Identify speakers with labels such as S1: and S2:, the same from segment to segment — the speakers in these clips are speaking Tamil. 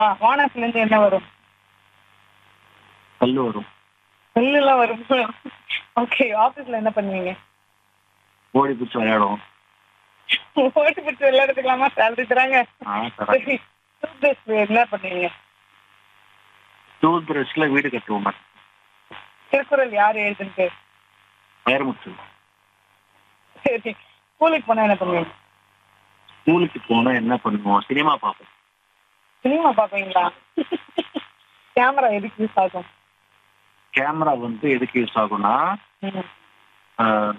S1: ஆ வானத்துல இருந்து என்ன வரும்
S2: கல் வரும்
S1: நெல்லுலாம் வரும் ஓகே ஆபீஸ்ல என்ன பண்ணுவீங்க
S2: ஓடி பிடிச்சி விளையாடுவோம்
S1: ஓட்டு பிடிச்சி விளையாடுறதுக்கலாமா சேலரி தராங்க
S2: ஆ தரேன்
S1: சரி டூத் என்ன பண்ணுவீங்க
S2: டூத் பிரஷ்ல வீடு கட்டுவோம் மேம்
S1: திருக்குறள் யார் எழுதுன்ட்டு
S2: வைரமுத்து
S1: சரி ஸ்கூலுக்கு போனா என்ன பண்ணுவீங்க
S2: ஸ்கூலுக்கு போனா என்ன பண்ணுவோம் சினிமா பார்ப்போம்
S1: சினிமா பாப்பீங்களா கேமரா எதுக்கு யூஸ் ஆகும்
S2: கேமரா வந்து எதுக்கு யூஸ் ஆகும்னா
S1: ம்.
S2: ஆஹ்,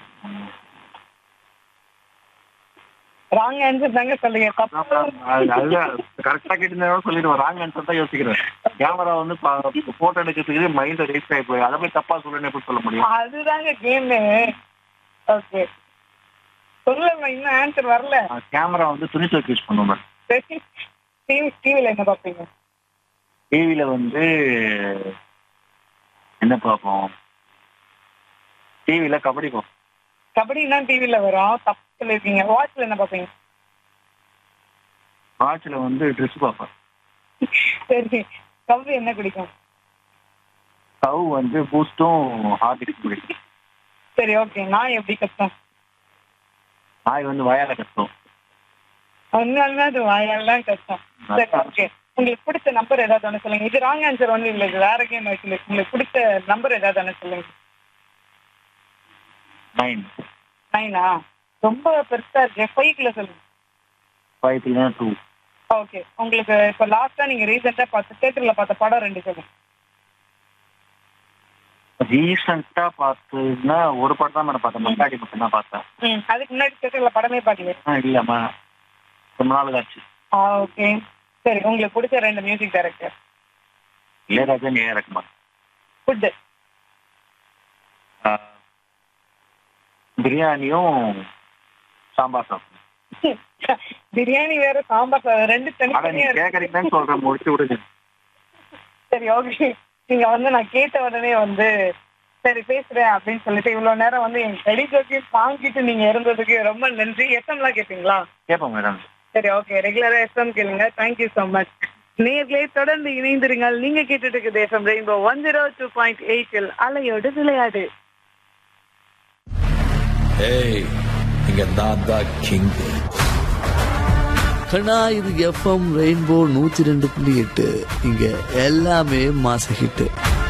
S1: ராங் ஆன்சர் தாங்க சொல்லுங்க தப்பு
S2: அது- அதுதான் கரெக்டா கேட்டு சொல்லிடுவோம் ராங் ஆன்சர் தான் யோசிக்கிறேன் கேமரா வந்து போட்டோ எடுக்கிறதுக்கு மைண்ட் ரீச் ஆகி போய் அதை போய் தப்பா சொல்லுன்னு எப்படி சொல்ல முடியும்
S1: அதுதாங்க கேம் ஓகே சொல்லுங்க இன்னும் ஆன்சர் வரல
S2: கேமரா வந்து துணி துவைக்க யூஸ் பண்ணுவோம் மேம்
S1: சரி டிவி டிவில என்ன பாப்பீங்க
S2: டிவியில வந்து என்ன பார்ப்போம் டிவியில கபடி பார்ப்போம்
S1: கபடினா டிவில வரும் தப்பு சொல்லிருக்கீங்க வாட்ச்ல என்ன பாப்பீங்க
S2: வாட்ச்ல வந்து ட்ரெஸ் பார்ப்பேன்
S1: சரி கவி என்ன குடிக்கும்
S2: ஸ்டவ் வந்து பூஸ்டும் ஹார்டிக்ஸ் பிடிக்கும்
S1: சரி ஓகே நான் எப்படி கஷ்டம்
S2: நாய் வந்து வயால கட்டும்
S1: அதனால அது வாயெல்லாம் கஷ்டம் சரி ஓகே உங்களுக்கு பிடிச்ச நம்பர் ஏதாவது ஒன்று சொல்லுங்க இது ராங் ஆன்சர் ஒன்றும் இல்லை இது வேற கேம் ஆக்சுவலி உங்களுக்கு பிடிச்ச நம்பர் ஏதாவது ஒன்று சொல்லுங்க
S2: நைன்
S1: நைனா ரொம்ப பெருசா இருக்கு ஃபைவ்ல சொல்லுங்க
S2: ஃபைவ் த்ரீ டூ
S1: ஓகே உங்களுக்கு இப்போ லாஸ்டா நீங்க ரீசெண்டா பார்த்த தேட்டர்ல பார்த்த படம் ரெண்டு சொல்லுங்க
S2: ரீசெண்டா பார்த்ததுன்னா ஒரு படம் தான் மேடம் பார்த்தேன் மங்காடி மட்டும் தான் பார்த்தேன்
S1: ம் அதுக்கு முன்னாடி தேட்டர்ல படமே பார்க்கல
S2: ஆ, இல்லம்மா ரொம்ப நாள் ஆச்சு
S1: ஆ ஓகே சரி உங்களுக்கு பிடிச்ச ரெண்டு music director
S2: Ilaiyarajan A Rahman
S1: food
S2: ஆ, பிரியாணியும் சாம்பார் சாப்பிட்டேன்
S1: பிரியாணி வேற சாம்பார் சாதம் ரெண்டு
S2: ஆனா
S1: தனித்தனியா
S2: நீங்க
S1: இருக்கு
S2: கேக்குறீங்கன்னு சொல்றேன் முடிச்சு விடுங்க
S1: சரி ஓகே நீங்க வந்து நான் கேட்ட உடனே வந்து சரி பேசுறேன் அப்படின்னு சொல்லிட்டு இவ்வளவு நேரம் வந்து என் கடி ஜோக்கி வாங்கிட்டு நீங்க இருந்ததுக்கு ரொம்ப நன்றி எஸ்எம்லாம் கேட்பீங்களா
S2: கேட்போம் மேடம்
S1: சரி ஓகே ரெகுலரா எஸ்எம் கேளுங்க தேங்க்யூ ஸோ மச் நேர்களே தொடர்ந்து இணைந்திருங்கள் நீங்க கேட்டுட்டு இருக்குது FM Rainbow one zero two point எயிட்டில் அலையோடு விளையாடு
S3: ஏய் இங்க நான் தான் கிங் கண்ணா இது எஃப்எம் ரெயின்போ நூத்தி ரெண்டு புள்ளி எட்டு இங்க எல்லாமே மாச ஹிட்டு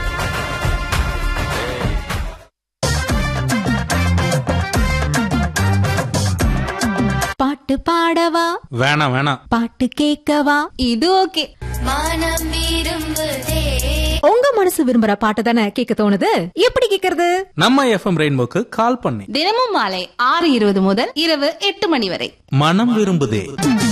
S4: பாட்டு பாடவா
S5: வேணாம் வேணாம்
S4: பாட்டு கேட்கவா இது ஓகே
S6: மனம் விரும்புதே
S4: உங்க மனசு விரும்புற பாட்டு தானே கேட்க தோணுது எப்படி கேக்குறது
S5: நம்ம எஃப்எம் ரெயின்போக்கு கால் பண்ணி
S6: தினமும் மாலை ஆறு இருபது முதல் இரவு எட்டு மணி வரை
S5: மனம் விரும்புதே